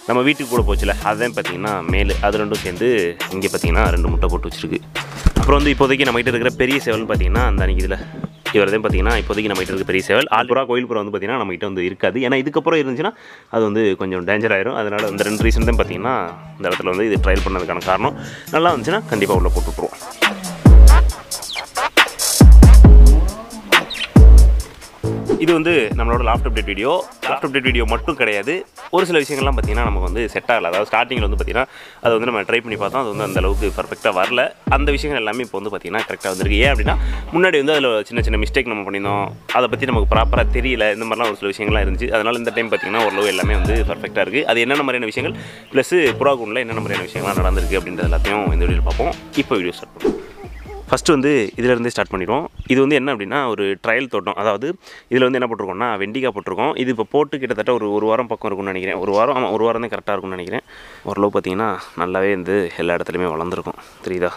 நம்ம வீட்டுக்கு கூட போச்சுல அதுதான் பார்த்தீங்கன்னா மேல் அது ரெண்டும் சேர்ந்து இங்கே பார்த்தீங்கன்னா ரெண்டு முட்டை போட்டு வச்சிருக்கு அப்புறம் வந்து இப்போதைக்கு நம்மகிட்ட இருக்கிற பெரிய சேவல்னு பார்த்தீங்கன்னா அந்த அன்றைக்கி இதில் இவர் தான் பார்த்தீங்கன்னா இப்போதைக்கு நம்மகிட்ட இருக்க பெரிய சேவல் ஆல்புறா கோயில்புறா வந்து பார்த்தீங்கன்னா நம்மகிட்ட வந்து இருக்காது ஏன்னா இதுக்கப்புறம் இருந்துச்சுன்னா அது வந்து கொஞ்சம் டேஞ்சர் ஆயிரும் அதனால் இந்த ரெண்டு ரீசன் தான் பார்த்தீங்கன்னா இந்த இடத்துல வந்து இது ட்ரையல் பண்ணதுக்கான காரணம் நல்லா வந்துச்சுன்னா கண்டிப்பாக உள்ளே போட்டு விட்ருவோம் இது வந்து நம்மளோட loft update video loft update video மட்டும் கிடையாது ஒரு சில விஷயங்கள்லாம் பார்த்தீங்கன்னா நமக்கு வந்து செட் ஆகல அதாவது ஸ்டார்டிங்கில் வந்து பார்த்தீங்கன்னா அது வந்து நம்ம ட்ரை பண்ணி பார்த்தோம் அது வந்து அந்த அளவுக்கு பர்ஃபெக்டாக வரல அந்த விஷயங்கள் எல்லாமே இப்போ வந்து பார்த்தீங்கன்னா கரெக்டாக வந்திருக்கு ஏன் அப்படின்னா முன்னாடி வந்து அதில் சின்ன சின்ன மிஸ்டேக் நம்ம பண்ணியிருந்தோம் அதை பற்றி நமக்கு ப்ராப்பராக தெரியல இந்த மாதிரிலாம் ஒரு சில விஷயங்கள்லாம் இருந்துச்சு அதனால் இந்த டைம் பார்த்தீங்கன்னா ஓரளவு எல்லாமே வந்து பர்ஃபெக்டாக இருக்குது அது என்னென்ன மாதிரியான விஷயங்கள் ப்ளஸ் புறாகுண்டில் என்னென்ன மாதிரியான விஷயங்கள்லாம் நடந்திருக்கு அப்படின்றது எல்லாத்தையும் இந்த வீடியோவில் பார்ப்போம் இப்போ வீடியோ ஸ்டார்ட் பண்ணுவோம் ஃபஸ்ட்டு வந்து இதிலேருந்தே ஸ்டார்ட் பண்ணிடுவோம் இது வந்து என்ன அப்படின்னா ஒரு ட்ரையல் தோட்டம் அதாவது இதில் வந்து என்ன போட்டிருக்கோம்னா வெண்டிக்காய் போட்டிருக்கோம் இது இப்போ போட்டு கிட்டத்தட்ட ஒரு ஒரு வாரம் பக்கம் இருக்கும்னு நினைக்கிறேன் ஒரு வாரம் ஆமாம் ஒரு வாரம் தான் கரெக்டாக இருக்கும்னு நினைக்கிறேன் ஓரளவு பார்த்தீங்கன்னா நல்லாவே வந்து எல்லா இடத்துலையுமே வளர்ந்துருக்கும் தெரியுதா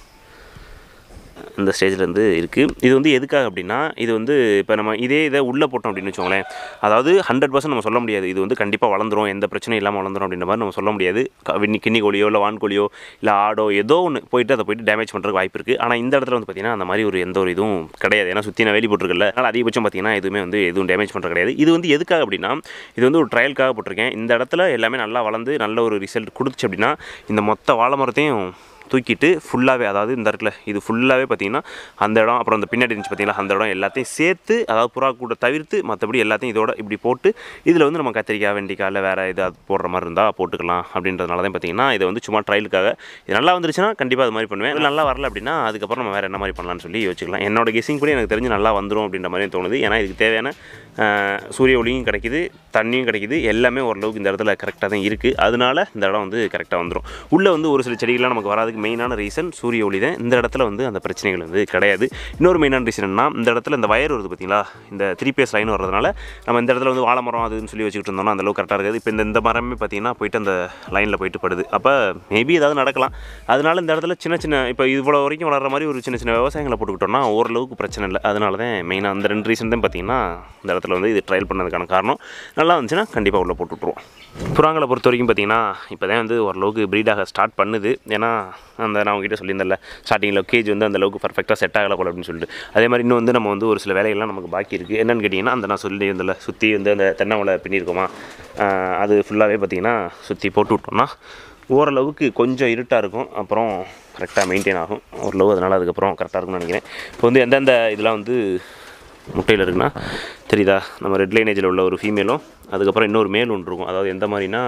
இந்த ஸ்டேஜ்லேருந்து இருக்குது இது வந்து எதுக்காக அப்படின்னா இது வந்து இப்போ நம்ம இதே இதை உள்ளே போட்டோம் அப்படின்னு வச்சுக்கோங்களேன் அதாவது ஹண்ட்ரட் பர்சன்ட் நம்ம சொல்ல முடியாது இது வந்து கண்டிப்பாக வளர்ந்துரும் எந்த பிரச்சனையும் இல்லாமல் வளர்ந்துரும் அப்படின்ற மாதிரி நம்ம சொல்ல முடியாது க- விண்ணி கிண்ணி கோழியோ இல்லை வான்கோழியோ இல்லை ஆடோ ஏதோ ஒன்று போயிட்டு அதை போயிட்டு டேமேஜ் பண்ணுறதுக்கு வாய்ப்பு இருக்குது ஆனால் இந்த இடத்துல வந்து பார்த்தீங்கன்னா அந்த மாதிரி ஒரு எந்த ஒரு இதுவும் கிடையாது ஏன்னா சுற்றி நான் வேலி போட்டிருக்கல அதனால் அதிகபட்சம் பார்த்தீங்கன்னா எதுவுமே வந்து எதுவும் டேமேஜ் பண்ணுறது கிடையாது இது வந்து எதுக்காக அப்படின்னா இது வந்து ஒரு ட்ரையலுக்காக போட்டிருக்கேன் இந்த இடத்துல எல்லாமே நல்லா வளர்ந்து நல்ல ஒரு ரிசல்ட் கொடுத்துச்சு அப்படின்னா இந்த மொத்த வாழை மரத்தையும் தூக்கிட்டு ஃபுல்லாகவே அதாவது இந்த இருக்குல்ல இது ஃபுல்லாகவே பார்த்தீங்கன்னா அந்த இடம் அப்புறம் அந்த பின்னாடி இருந்துச்சு பார்த்தீங்களா அந்த இடம் எல்லாத்தையும் சேர்த்து அதாவது புறா கூட தவிர்த்து மற்றபடி எல்லாத்தையும் இதோட இப்படி போட்டு இதில் வந்து நம்ம கத்திரிக்காய் வெண்டிக்காய் இல்லை வேறு ஏதாவது போடுற மாதிரி இருந்தால் போட்டுக்கலாம் அப்படின்றதுனால தான் பார்த்தீங்கன்னா இதை வந்து சும்மா ட்ரையலுக்காக இது நல்லா வந்துருச்சுன்னா கண்டிப்பாக அது மாதிரி பண்ணுவேன் இது நல்லா வரல அப்படின்னா அதுக்கப்புறம் நம்ம வேறு என்ன மாதிரி பண்ணலாம்னு சொல்லி யோசிக்கலாம் என்னோட கெஸிங் படி எனக்கு தெரிஞ்சு நல்லா வந்துடும் அப்படின்ற மாதிரி தோணுது ஏன்னா இதுக்கு தேவையான ஆஹ், சூரிய ஒளியும் கிடைக்குது தண்ணியும் கிடைக்குது எல்லாமே ஓரளவுக்கு இந்த இடத்துல கரெக்டாக தான் இருக்குது அதனால இந்த இடம் வந்து கரெக்டாக வந்துடும் உள்ளே வந்து ஒரு சில செடிகள்லாம் நமக்கு வராதுக்கு மெயினான ரீசன் சூரிய ஒளி தான் இந்த இடத்துல வந்து அந்த பிரச்சனைகள் வந்து கிடையாது இன்னொரு மெயினான ரீசன் என்ன இந்த இடத்துல இந்த வயர் வருது பார்த்தீங்களா இந்த த்ரீ பேஸ் லைன் வர்றதுனால நம்ம இந்த இடத்துல வந்து வாழை மரம் அதுன்னு சொல்லி வச்சுக்கிட்டு இருந்தோம்னா அந்த அளவுக்கு கரெக்டாக இருக்காது இப்போ இந்த இந்த மரமே பார்த்தீங்கன்னா போயிட்டு அந்த லைனில் போயிட்டு படுது அப்போ மேபி ஏதாவது நடக்கலாம் அதனால இந்த இடத்துல சின்ன சின்ன இப்போ இவ்வளோ வரைக்கும் வளர்ற மாதிரி ஒரு சின்ன சின்ன விவசாயங்களை போட்டுக்கிட்டோம்னா ஓரளவுக்கு பிரச்சனை இல்லை அதனால தான் மெயினாக அந்த ரெண்டு ரீசன் தான் பார்த்தீங்கன்னா இந்த இடத்துல வந்து இது ட்ரையல் பண்ணதுக்கான காரணம் நல்லா வந்துச்சுன்னா கண்டிப்பாக உள்ளே போட்டு விட்ருவோம் புறாங்களை பொறுத்த வரைக்கும் பார்த்தீங்கன்னா இப்போ தான் வந்து ஓரளவுக்கு ப்ரீடாக ஸ்டார்ட் பண்ணுது ஏன்னா அந்த நான் உங்ககிட்ட சொல்லியிருந்தேன்ல ஸ்டார்டிங்கில் கேஜ் வந்து அந்த அளவுக்கு பர்ஃபெக்டாக செட் ஆகலை போல அப்படின்னு சொல்லிட்டு அதே மாதிரி இன்னும் வந்து நம்ம வந்து ஒரு சில வேலைகள்லாம் நமக்கு பாக்கி இருக்குது என்னென்னு கேட்டிங்கன்னா அந்த நான் சொல்லியிருந்தேன்ல சுற்றி வந்து அந்த தென்னவலை பின்னிருக்கோமா ஆஹ் அது ஃபுல்லாகவே பார்த்தீங்கன்னா சுற்றி போட்டு விட்டோம்னா ஓரளவுக்கு கொஞ்சம் இருட்டாக இருக்கும் அப்புறம் கரெக்டாக மெயின்டைன் ஆகும் ஓரளவு அதனால் அதுக்கப்புறம் கரெக்டாக இருக்கும்னு நினைக்கிறேன் இப்போ வந்து எந்தெந்த இதெல்லாம் வந்து முட்டையில் இருக்குன்னா தெரியுதா நம்ம ரெட் லைனேஜில் உள்ள ஒரு ஃபீமேலும் அதுக்கப்புறம் இன்னொரு மேல் ஒன்று இருக்கும் அதாவது எந்த மாதிரினா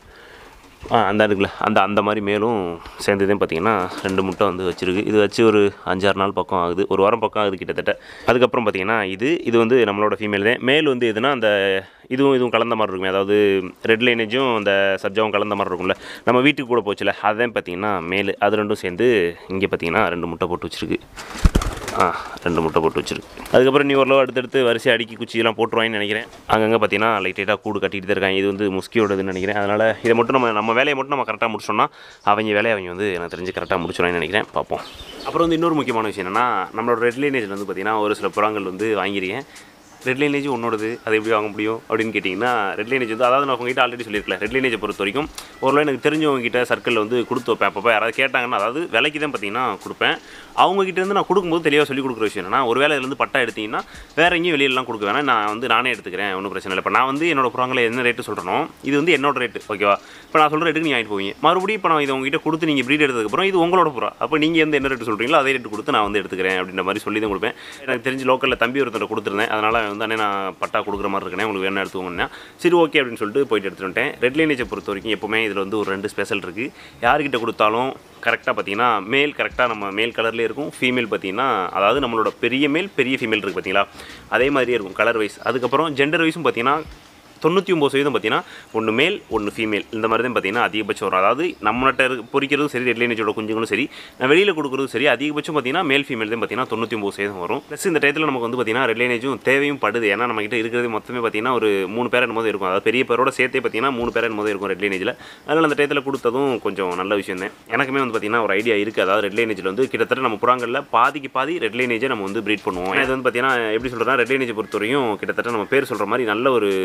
ஆ அந்த இருக்குல்ல அந்த அந்த மாதிரி மேலும் சேர்ந்ததையும் பார்த்தீங்கன்னா ரெண்டு முட்டை வந்து வச்சிருக்கு இது வச்சு ஒரு அஞ்சாறு நாள் பக்கம் ஆகுது ஒரு வாரம் பக்கம் ஆகுது கிட்டத்தட்ட அதுக்கப்புறம் பார்த்தீங்கன்னா இது இது வந்து நம்மளோட ஃபீமேல் தான் மேல் வந்து எதுனா அந்த இதுவும் இதுவும் கலந்த மாதிரி இருக்குமே அதாவது ரெட் லைனேஜும் அந்த சப்ஜாவும் கலந்த மாதிரி இருக்கும்ல நம்ம வீட்டுக்கு கூட போச்சுல அதுதான் பார்த்தீங்கன்னா மேல் அது ரெண்டும் சேர்ந்து இங்கே பார்த்தீங்கன்னா ரெண்டு முட்டை போட்டு வச்சிருக்கு ஆ ரெண்டு முட்டை போட்டு வச்சிருக்கு அதுக்கப்புறம் நீ ஓரளவு அடுத்தடுத்து வரிசை அடுக்கி குச்சியெல்லாம் போட்டுருவாங்கன்னு நினைக்கிறேன் அங்கங்கே பார்த்தீங்கன்னா லைட் லைட்டாக கூடு கட்டிட்டு தான் இருக்காங்க இது வந்து முஸ்கியோடதுன்னு நினைக்கிறேன் அதனால் இதை மட்டும் நம்ம நம்ம வேலையை மட்டும் நம்ம கரெக்டாக முடிச்சோம்னா அவங்க வேலையை அவங்க வந்து எனக்கு தெரிஞ்சு கரெக்டாக முடிச்சிடுவாங்கன்னு நினைக்கிறேன் பார்ப்போம் அப்புறம் வந்து இன்னொரு முக்கியமான விஷயம் என்னென்னா நம்மளோட ரெட் லைனேஜில் வந்து பார்த்தீங்கன்னா ஒரு சில புறாங்கள் வந்து வாங்கியிருக்கேன் ரெட் லைனேஜ் உன்னோடது அது எப்படி வாங்க முடியும் அப்படின்னு கேட்டிங்கன்னா ரெட் லைனேஜ் வந்து அதாவது நான் உங்ககிட்ட ஆல்ரெடி சொல்லியிருக்கேன் ரெட் லைனேஜை பொறுத்த வரைக்கும் ஒரு எனக்கு தெரிஞ்சவங்க கிட்ட சர்க்கிளில் வந்து கொடுத்து வைப்பேன் அப்பப்போ யாராவது கேட்டாங்கன்னா அதாவது விலைக்கு தான் பார்த்தீங்கன்னா கொடுப்பேன் அவங்க கிட்ட இருந்து நான் கொடுக்கும்போது தெளிவாக சொல்லி கொடுக்குற விஷயம் என்னன்னா ஒரு வேலை இதுலேருந்து பட்டா எடுத்தீங்கன்னா வேற எங்கேயும் வெளியிலலாம் கொடுக்க வேணாம் நான் வந்து நானே எடுத்துக்கிறேன் ஒன்றும் பிரச்சனை இல்லை இப்போ நான் வந்து என்னோட புறாங்களை என்ன ரேட்டு சொல்கிறனோ இது வந்து என்னோட ரேட்டு ஓகேவா இப்போ நான் சொல்கிற ரேட்டுக்கு நீ வாங்கிட்டு போவீங்க மறுபடியும் இப்போ நான் இதை உங்ககிட்ட கொடுத்து நீங்கள் ப்ரீட் எடுத்ததுக்கப்புறம் இது உங்களோட புறா அப்போ நீங்கள் எந்த என்ன ரேட்டு சொல்கிறீங்களோ அதே ரேட்டு கொடுத்து நான் வந்து எடுத்துக்கிறேன் அப்படின்ற மாதிரி சொல்லி தான் கொடுப்பேன் எனக்கு தெரிஞ்சு லோக்கலில் தம்பி ஒருத்தர் கொடுத்துருந்தேன் அதனால் வந்து அண்ணே நான் பட்டா கொடுக்குற மாதிரி இருக்கேன் உங்களுக்கு வேணும் எடுத்துக்கோங்கன்னா சரி ஓகே அப்படின்னு சொல்லிட்டு போயிட்டு எடுத்துட்டு வந்துட்டேன் ரெட் லைனேஜை பொறுத்த வரைக்கும் எப்போவுமே இதில் வந்து ஒரு ரெண்டு ஸ்பெஷல் இருக்குது யார்கிட்ட கொடுத்தாலும் கரெக்டாக பார்த்தீங்கன்னா மேல் கரெக்டாக நம்ம மேல் கலர்லேயே இருக்கும் ஃபீமேல் பார்த்தீங்கன்னா அதாவது நம்மளோட பெரிய மேல் பெரிய ஃபீமேல் இருக்குது பார்த்தீங்களா அதே மாதிரியே இருக்கும் கலர் வைஸ் அதுக்கப்புறம் ஜெண்டர் வைஸும் பார்த்தீங்கன்னா தொண்ணூற்றி ஒம்பது சதவீதம் பார்த்தீங்கன்னா ஒன்று மேல் ஒன்று ஃபீமேல் இந்த மாதிரி தான் பார்த்தீங்கன்னா அதிகபட்சம் வரும் அதாவது நம்மகிட்ட இருக்க- பொரிக்கிறதும் சரி ரெட் லைனேஜோட குஞ்சுங்களும் சரி நான் வெளியில் கொடுக்குறதும் சரி அதிகபட்சம் பார்த்தீங்கன்னா மேல் ஃபீமேல் தான் பார்த்தீங்கன்னா தொண்ணூற்றி ஒம்பது சதவீதம் வரும் ப்ளஸ் இந்த டயத்தில் நமக்கு வந்து பார்த்தீங்கன்னா ரெட் லைனேஜும் தேவையும் படுது ஏன்னா நம்மகிட்ட இருக்கிறது மொத்தமே பார்த்தீங்கன்னா ஒரு மூணு பேர் என்னமோ இருக்கும் அதாவது பெரிய பேரோட சேர்த்தே பார்த்தீங்கன்னா மூணு பேர் என்னமோ இருக்கும் ரெட் லைனேஜில் அதனால் அந்த டயத்தில் கொடுத்ததும் கொஞ்சம் நல்ல விஷயம் தான் எனக்குமே வந்து பார்த்தீங்கன்னா ஒரு ஐடியா இருக்குது அதாவது ரெட் லைனேஜில் வந்து கிட்டத்தட்ட நம்ம புறாங்களில் பாதிக்கு பாதி ரெட் லைனேஜை நம்ம வந்து ப்ரீட் பண்ணுவோம் இது வந்து பார்த்தீங்கன்னா எப்படி சொல்கிறேன்னா ரெட் லைனேஜை பொறுத்தவரையும் கிட்டத்தட்ட நம்ம பேர் சொல்கிற மாதிரி நல்ல ஒரு பேராக இருக்கும்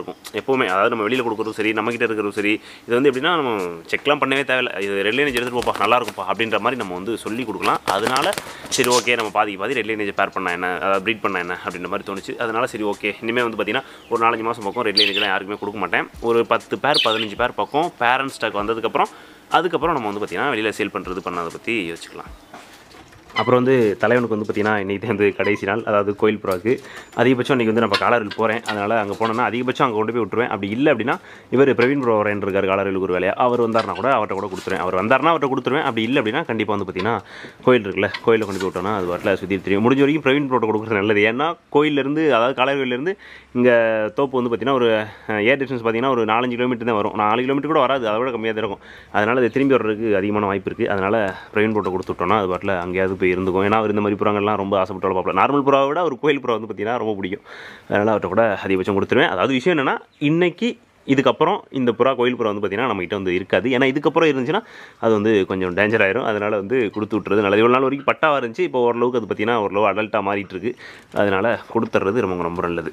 இருக்கும் எப்போவுமே அதாவது நம்ம வெளியில் கொடுக்குறதும் சரி நம்மக்கிட்ட இருக்கிறதும் சரி இது வந்து எப்படின்னா நம்ம செக்லாம் பண்ணவே தேவையில்லை இது ரெட் லைனேஜ் எடுத்துகிட்டு போப்பா நல்லா இருக்கும்ப்பா அப்படின்ற மாதிரி நம்ம வந்து சொல்லி கொடுக்கலாம் அதனால சரி ஓகே நம்ம பாதிக்கு பாதி ரெட் லைனேஜ் பேர் பண்ண என்ன அதாவது ப்ரீட் பண்ண என்ன அப்படின்ற மாதிரி தோணுச்சு அதனால சரி ஓகே இனிமேல் வந்து பார்த்தீங்கன்னா ஒரு நாலஞ்சு மாதம் பக்கம் ரெட் லைனேஜ்லாம் யாருக்குமே கொடுக்க மாட்டேன் ஒரு பத்து பேர் பதினஞ்சு பேர் பக்கம் பேரண்ட் ஸ்டாக் வந்ததுக்கப்புறம் அதுக்கப்புறம் நம்ம வந்து பார்த்திங்கன்னா வெளியில் சேல் பண்ணுறது பண்ணதை பற்றி யோசிச்சுக்கலாம் அப்புறம் வந்து தலைவனுக்கு வந்து பார்த்திங்கன்னா இன்றைக்கி வந்து கடைசி நாள் அதாவது கோயில் புறாவுக்கு அதிகபட்சம் இன்றைக்கி வந்து நம்ம காலரில் போகிறேன் அதனால் அங்கே போனோன்னா அதிகபட்சம் அங்கே கொண்டு போய் விட்டுருவேன் அப்படி இல்லை அப்படின்னா இவர் பிரவீன் ப்ரோ வரேன் இருக்கார் காலரிலுக்கு ஒரு வேலையா அவர் வந்தார்னா கூட அவர்கிட்ட கூட கொடுத்துருவேன் அவர் வந்தார்னா அவர்கிட்ட கொடுத்துருவேன் அப்படி இல்லை அப்படின்னா கண்டிப்பாக வந்து பார்த்திங்கன்னா கோயில் இருக்குல்ல கோயிலில் கொண்டு போய் விட்டோம்னா அது வரல சுற்றி தெரியும் முடிஞ்ச வரைக்கும் பிரவீன் ப்ரோட்ட கொடுக்குறது நல்லது ஏன்னா கோயிலேருந்து அதாவது காலரிலேருந்து இங்கே தோப்பு வந்து பார்த்திங்கன்னா ஒரு ஏர் டிஸ்டன்ஸ் பார்த்திங்கன்னா ஒரு நாலஞ்சு கிலோமீட்டர் தான் வரும் நாலு கிலோமீட்டர் கூட வராது அதை விட கம்மியாக தான் இருக்கும் அதனால் அது திரும்பி வர்றதுக்கு அதிகமான வாய்ப்பு இருக்குது அதனால் பிரவீன் ப்ரோட்ட கொடுத்து விட்டோம்னா அது வரல அங்கேயாவது போய் இருந்துக்கும் ஏன்னா அவர் இந்த மாதிரி புறாங்கள்லாம் ரொம்ப ஆசைப்பட்டு பார்ப்பல நார்மல் புறாவை விட ஒரு கோயில் புறா வந்து பார்த்திங்கன்னா ரொம்ப பிடிக்கும் அதனால் அவர்கிட்ட கூட அதிகபட்சம் கொடுத்துருவேன் அதாவது விஷயம் என்னென்னா இன்னைக்கு இதுக்கப்புறம் இந்த புறா கோயில் புறா வந்து பார்த்திங்கன்னா நம்மகிட்ட வந்து இருக்காது ஏன்னா இதுக்கப்புறம் இருந்துச்சுன்னா அது வந்து கொஞ்சம் டேஞ்சர் ஆயிரும் அதனால் வந்து கொடுத்து விட்டுறது நல்லது இவ்வளோ நாள் வரைக்கும் பட்டாவாக இருந்துச்சு இப்போ ஓரளவுக்கு அது பார்த்திங்கன்னா ஓரளவு அடல்ட்டாக மாறிட்டு இருக்கு அதனால் கொடுத்துட்றது ரொம்ப ரொம்ப நல்லது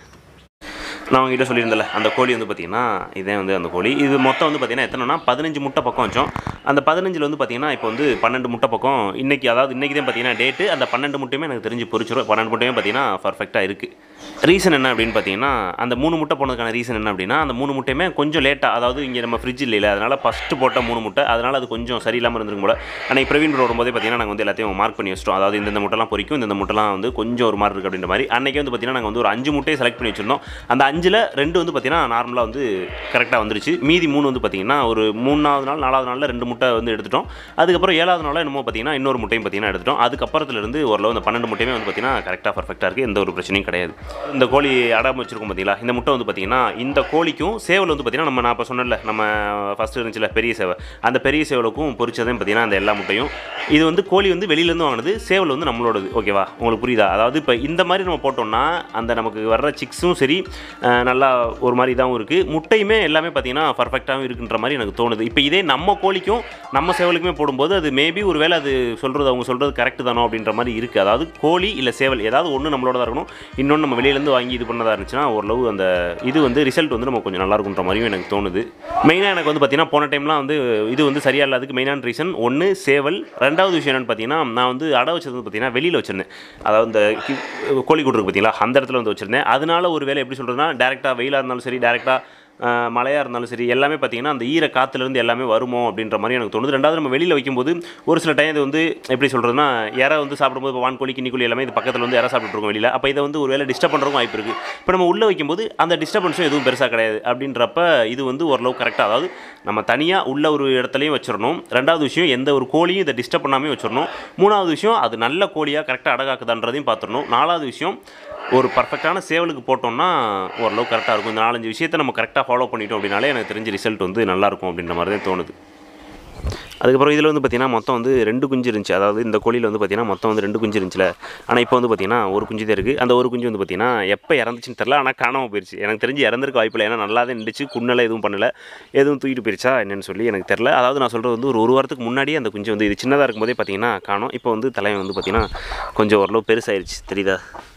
நான் உங்ககிட்ட சொல்லியிருந்தேன்ல அந்த கோழி வந்து பார்த்திங்கன்னா இதே வந்து அந்த கோழி இது மொத்தம் வந்து பார்த்திங்கன்னா எத்தனைனா பதினஞ்சு முட்டை பக்கம் வச்சோம் அந்த பதினஞ்சில் வந்து பார்த்திங்கன்னா இப்போ வந்து பன்னெண்டு முட்டை பக்கம் இன்றைக்கி அதாவது இன்றைக்கி தான் பார்த்திங்கன்னா டேட்டு அந்த பன்னெண்டு முட்டையுமே எனக்கு தெரிஞ்சு பொரிச்சிடும் பன்னெண்டு முட்டையுமே பார்த்திங்கன்னா பர்ஃபெக்டாக இருக்குது ரீசன் என்ன அப்படின்னு பார்த்தீங்கன்னா அந்த மூணு முட்டை போனதுக்கான ரீசன் என்ன அப்படின்னா அந்த மூணு முட்டையுமே கொஞ்சம் லேட்டாக அதாவது இங்கே நம்ம ஃப்ரிட்ஜ் இல்லை அதனால் ஃபஸ்ட்டு போட்ட மூணு முட்டை அதனால் அது கொஞ்சம் சரியில்லாமல் இருந்திருக்கும் போல அன்றைக்கி பிரவீன் ப்ரோ வரும்போதே பார்த்தீங்கன்னா நாங்கள் வந்து எல்லாத்தையும் மார்க் பண்ணி வச்சிட்டோம் அதாவது இந்த முட்டைலாம் பொரிக்கும் இந்த முட்டைலாம் வந்து கொஞ்சம் ஒரு மாதிரி இருக்குது அப்படின்ற மாதிரி அன்றைக்கி வந்து பார்த்திங்கன்னா நாங்கள் வந்து ஒரு அஞ்சு முட்டையை செலக்ட் பண்ணி வச்சிருந்தோம் அந்த அஞ்சில் ரெண்டு வந்து பார்த்திங்கன்னா நார்மலாக வந்து கரெக்டாக வந்துருச்சு மீதி மூணு வந்து பார்த்திங்கன்னா ஒரு மூணாவது நாள் நாலாவது நாளில் ரெண்டு முட்டை வந்து எடுத்துட்டோம் அதுக்கப்புறம் ஏழாவது நாளில் என்னமோ பார்த்திங்கன்னா இன்னொரு முட்டையும் பார்த்திங்கன்னா எடுத்துட்டோம் அதுக்கப்புறத்துலேருந்து ஓரளவு இந்த பன்னெண்டு முட்டையுமே வந்து பார்த்திங்கன்னா கரெக்டாக பர்ஃபெக்டாக இருக்குது எந்த ஒரு பிரச்சனையும் கிடையாது இந்த கோழி அடாம வச்சிருக்கோம் பார்த்தீங்களா இந்த முட்டை வந்து பார்த்தீங்கன்னா இந்த கோழிக்கும் சேவல் வந்து பார்த்தீங்கன்னா நம்ம நான் இப்போ சொன்னேன்ல நம்ம ஃபஸ்ட்டு இருந்துச்சுல பெரிய சேவை அந்த பெரிய சேவலுக்கும் பொரிச்சதையும் பார்த்தீங்கன்னா அந்த எல்லா முட்டையும் இது வந்து கோழி வந்து வெளியிலேருந்து வாங்கினது சேவல் வந்து நம்மளோடது ஓகேவா உங்களுக்கு புரியுதா அதாவது இப்போ இந்த மாதிரி நம்ம போட்டோம்னா அந்த நமக்கு வர்ற சிக்ஸும் சரி அஹ், நல்லா ஒரு மாதிரி இதாகவும் இருக்குது முட்டையுமே எல்லாமே பார்த்தீங்கன்னா பர்ஃபெக்டாகவும் இருக்குன்ற மாதிரி எனக்கு தோணுது இப்போ இதே நம்ம கோழிக்கும் நம்ம சேவலுக்குமே போடும்போது அது மேபி ஒரு வேளை அது சொல்கிறது அவங்க சொல்கிறது கரெக்டு தானோ அப்படின்ற மாதிரி இருக்குது அதாவது கோழி இல்லை சேவல் ஏதாவது ஒன்று நம்மளோட இருக்கணும் இன்னொன்று நம்ம வெளியிலேருந்து வாங்கி இது பண்ணதாக இருந்துச்சுன்னா ஓரளவு அந்த இது வந்து ரிசல்ட் வந்து நம்ம கொஞ்சம் நல்லா இருக்குன்ற மாதிரியும் எனக்கு தோணுது மெயினாக எனக்கு வந்து பார்த்தீங்கன்னா போன டைம்லாம் வந்து இது வந்து சரியா இல்லாததுக்கு மெயினான ரீசன் ஒன்று சேவல் ரெண்டாவது விஷயம் என்னென்னு பார்த்தீங்கன்னா நான் வந்து அடை வச்சது வந்து பார்த்தீங்கன்னா வெளியில் வச்சிருந்தேன் அதாவது இந்த கி- கோழிக்கூடு இருக்கு பார்த்தீங்களா அந்த இடத்துல வந்து வச்சிருந்தேன் அதனால ஒரு வேலை எப்படி சொல்கிறதுனா டேரெக்டாக வெயிலாக இருந்தாலும் சரி டேரெக்டாக மழையாக இருந்தாலும் சரி எல்லாமே பார்த்தீங்கன்னா அந்த ஈர காற்றுலேருந்து எல்லாமே வருமோ அப்படின்ற மாதிரி எனக்கு தோணுது ரெண்டாவது நம்ம வெளியில் வைக்கும்போது ஒரு சில டைம் இது வந்து எப்படி சொல்கிறதுனா இறை வந்து சாப்பிடும்போது இப்போ வான்கோழி கிண்ணிக்கோழி எல்லாமே இது பக்கத்தில் வந்து இறை சாப்பிட்டுட்டு இருக்கோம் வெளியில் அப்போ இதை வந்து ஒரு வேலை டிஸ்டர்ப் பண்ணுறதுக்கும் வாய்ப்பு இருக்குது இப்போ நம்ம உள்ளே வைக்கும்போது அந்த டிஸ்டர்பன்ஸும் எதுவும் பெருசாக கிடையாது அப்படின்றப்ப இது வந்து ஓரளவு கரெக்டாக அதாவது நம்ம தனியாக உள்ள ஒரு இடத்துலையும் வச்சிடணும் ரெண்டாவது விஷயம் எந்த ஒரு கோழியும் இதை டிஸ்டர்ப் பண்ணாமே வச்சிடணும் மூணாவது விஷயம் அது நல்ல கோழியாக கரெக்டாக அடகாக்குதான்றதையும் பார்த்துடணும் நாலாவது விஷயம் ஒரு பர்ஃபெக்டான சேவலுக்கு போட்டோம்னா ஓரளவு கரெக்டாக இருக்கும் இந்த நாலஞ்சு விஷயத்தை நம்ம கரெக்டாக ஃபாலோ பண்ணிட்டோம் அப்படின்னாலே எனக்கு தெரிஞ்ச ரிசல்ட் வந்து நல்லாயிருக்கும் அப்படின்ற மாதிரி தான் தோணுது அதுக்கப்புறம் இதில் வந்து பார்த்திங்கன்னா மொத்தம் வந்து ரெண்டு குஞ்சு இருந்துச்சு அதாவது இந்த கோழியில் வந்து பார்த்திங்கன்னா மொத்தம் வந்து ரெண்டு குஞ்சு இருந்துச்சுல ஆனால் இப்போ வந்து பார்த்திங்கன்னா ஒரு குஞ்சு தான் இருக்குது அந்த ஒரு குஞ்சு வந்து பார்த்திங்கன்னா எப்போ இறந்துச்சுன்னு தெரில ஆனால் காணாமல் போயிடுச்சு எனக்கு தெரிஞ்சு இறந்துருக்க வாய்ப்பில்லை ஏன்னா நல்லா தான் நின்றுச்சு குன்னலை எதுவும் பண்ணல எதுவும் தூக்கிட்டு போயிடுச்சா என்னன்னு சொல்லி எனக்கு தெரில அதாவது நான் சொல்கிறது வந்து ஒரு ஒரு வாரத்துக்கு முன்னாடியே அந்த குஞ்சு வந்து இது சின்னதாக இருக்கும்போதே பார்த்திங்கன்னா காணோம் இப்போ வந்து தலைவன் வந்து பார்த்திங்கன்னா கொஞ்சம் ஓரளவு பெருசாயிருச்சு தெரியுதா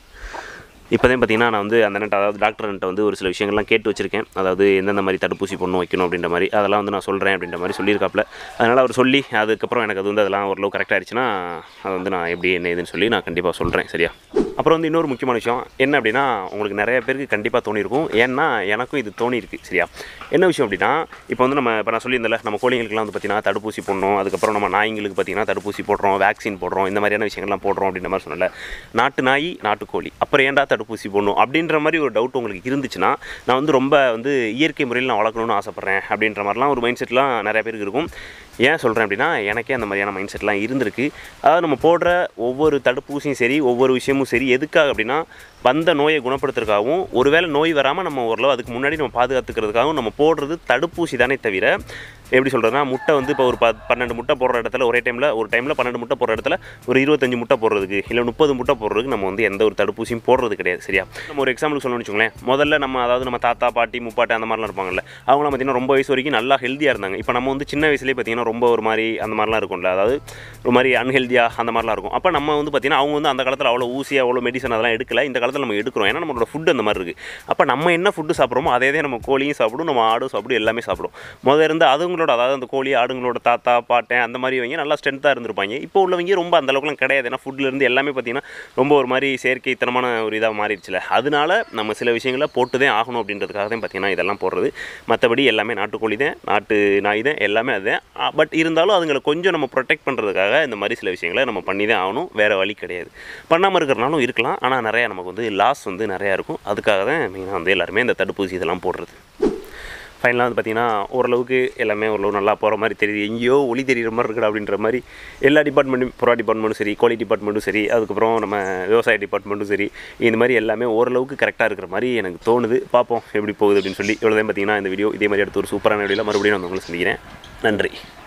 இப்போ தான் பார்த்தீங்கன்னா நான் வந்து அந்த அண்ணன்ட்ட அதாவது டாக்டர்கிட்ட வந்து ஒரு சில விஷயங்கள்லாம் கேட்டு வச்சிருக்கேன் அதாவது எந்தெந்த மாதிரி தடுப்பூசி போடணும் வைக்கணும் அப்படின்ற மாதிரி அதெல்லாம் வந்து நான் சொல்கிறேன் அப்படின்ற மாதிரி சொல்லியிருக்காப்புல அதனால் அவர் சொல்லி அதுக்கப்புறம் எனக்கு அது வந்து அதெல்லாம் ஓரளவு கரெக்டாக ஆயிடுச்சுன்னா அதை வந்து நான் எப்படி என்ன ஏதுன்னு சொல்லி நான் கண்டிப்பாக சொல்கிறேன் சரியா அப்புறம் வந்து இன்னொரு முக்கியமான விஷயம் என்ன அப்படின்னா உங்களுக்கு நிறைய பேருக்கு கண்டிப்பாக தோணியிருக்கும் ஏன்னா எனக்கும் இது தோணியிருக்கு சரியா என்ன விஷயம் அப்படின்னா இப்போ வந்து நம்ம இப்போ நான் சொல்லியிருந்தேன்ல நம்ம கோழிங்களுக்குலாம் வந்து பார்த்தீங்கன்னா தடுப்பூசி போடணும் அதுக்கப்புறம் நம்ம நாய்ங்களுக்கு பார்த்தீங்கன்னா தடுப்பூசி போடுறோம் வேக்சின் போடுறோம் இந்த மாதிரியான விஷயங்கள்லாம் போடுறோம் அப்படின்ற மாதிரி சொன்னல நாட்டு நாய் நாட்டுக்கோழி அப்புறம் ஏன்டா தடுப்பூசி போடணும் அப்படின்ற மாதிரி ஒரு டவுட் உங்களுக்கு இருந்துச்சுன்னா நான் வந்து ரொம்ப வந்து இயற்கை முறையில் நான் வளர்க்கணும்னு ஆசைப்பட்றேன் அப்படின்ற மாதிரிலாம் ஒரு மைண்ட் செட்லாம் நிறைய பேருக்கு இருக்கும் ஏன் சொல்கிறேன் அப்படின்னா எனக்கே அந்த மாதிரியான மைண்ட் செட்லாம் இருந்திருக்கு அதாவது நம்ம போடுற ஒவ்வொரு தடுப்பூசியும் சரி ஒவ்வொரு விஷயமும் சரி எதுக்காக அப்படின்னா வந்த நோயை குணப்படுத்துறதுக்காகவும் ஒருவேளை நோய் வராமல் நம்ம ஓரளவு அதுக்கு முன்னாடி நம்ம பாதுகாத்துக்கிறதுக்காகவும் நம்ம போடுறது தடுப்பூசி தானே தவிர எப்படி சொல்கிறதுனா முட்டை வந்து இப்போ ஒரு ப பன்னெண்டு முட்டை போடுற இடத்துல ஒரே டைமில் ஒரு டைமில் பன்னெண்டு முட்டை போடுற இடத்துல ஒரு இருபத்தஞ்சு முட்டை போடுறதுக்கு இல்லை முப்பது முட்டை போடுறதுக்கு நம்ம வந்து எந்த ஒரு தடுப்பூசியும் போடுறது கிடையாது சரியா நம்ம ஒரு எக்ஸாம்பிள் சொல்லணும்னு வச்சுக்கோங்களேன் முதல்ல நம்ம அதாவது நம்ம தாத்தா பாட்டி முப்பாட்டி அந்த மாதிரிலாம் இருப்பாங்கல்ல அவங்களாம் பார்த்தீங்கன்னா ரொம்ப வயசு வரைக்கும் நல்லா ஹெல்த்தியாக இருந்தாங்க இப்போ நம்ம வந்து சின்ன வயசுலேயே பார்த்தீங்கன்னா ரொம்ப ஒரு மாதிரி அந்த மாதிரிலாம் இருக்கும்ல அதாவது ஒரு மாதிரி அன்ஹெல்தியாக அந்த மாதிரிலாம் இருக்கும் அப்போ நம்ம வந்து பார்த்தீங்கன்னா அவங்க வந்து அந்த காலத்தில் அவ்வளோ ஊசி அவ்வளோ மெடிசன் அதெல்லாம் எடுக்கல இந்த காலத்தில் காலகட்டத்தில் நம்ம எடுக்கிறோம் ஏன்னா நம்மளோட ஃபுட் அந்த மாதிரி இருக்குது அப்போ நம்ம என்ன ஃபுட்டு சாப்பிட்றோமோ அதே தான் நம்ம கோழியும் சாப்பிடும் நம்ம ஆடும் சாப்பிடும் எல்லாமே சாப்பிடும் முதல்ல இருந்து அதுங்களோட அதாவது அந்த கோழி ஆடுங்களோட தாத்தா பாட்டன் அந்த மாதிரி இவங்க நல்லா ஸ்ட்ரென்த்தாக இருந்திருப்பாங்க இப்போ உள்ளவங்க ரொம்ப அந்த அளவுக்குலாம் கிடையாது ஏன்னா ஃபுட்ல இருந்து எல்லாமே பார்த்தீங்கன்னா ரொம்ப ஒரு மாதிரி செயற்கைத்தனமான ஒரு இதாக மாறிடுச்சுல அதனால நம்ம சில விஷயங்களை போட்டு தான் ஆகணும் அப்படின்றதுக்காக தான் பார்த்தீங்கன்னா இதெல்லாம் போடுறது மற்றபடி எல்லாமே நாட்டுக்கோழி தான் நாட்டு நாய் தான் எல்லாமே அதுதான் பட் இருந்தாலும் அதுங்களை கொஞ்சம் நம்ம ப்ரொடெக்ட் பண்ணுறதுக்காக இந்த மாதிரி சில விஷயங்களை நம்ம பண்ணி தான் ஆகணும் வேறு வழி கிடையாது பண்ணாமல் இருக்கிறனாலும் இருக்கலாம் ஆனால் நிறையா நமக்கு வந்து லாஸ் வந்து நிறையா இருக்கும் அதுக்காக தான் மெயினாக வந்து எல்லாருமே இந்த தடுப்பூசி இதெல்லாம் போடுறது ஃபைனலாக வந்து பார்த்திங்கன்னா ஓரளவுக்கு எல்லாமே ஓரளவு நல்லா போகிற மாதிரி தெரியுது எங்கேயோ ஒளி தெரியுற மாதிரி இருக்குடா அப்படின்ற மாதிரி எல்லா டிபார்ட்மெண்ட்டும் புறா டிபார்ட்மெண்ட்டும் சரி கோழி டிபார்ட்மெண்ட்டும் சரி அதுக்கப்புறம் நம்ம விவசாய டிபார்ட்மெண்ட்டும் சரி இந்த மாதிரி எல்லாமே ஓரளவுக்கு கரெக்டாக இருக்கிற மாதிரி எனக்கு தோணுது பார்ப்போம் எப்படி போகுது அப்படின்னு சொல்லி இவ்வளோதான் பார்த்தீங்கன்னா இந்த வீடியோ இதே மாதிரி அடுத்து ஒரு சூப்பரான வீடியோவில் மறுபடியும் நான் உங்களை சந்திக்கிறேன் நன்றி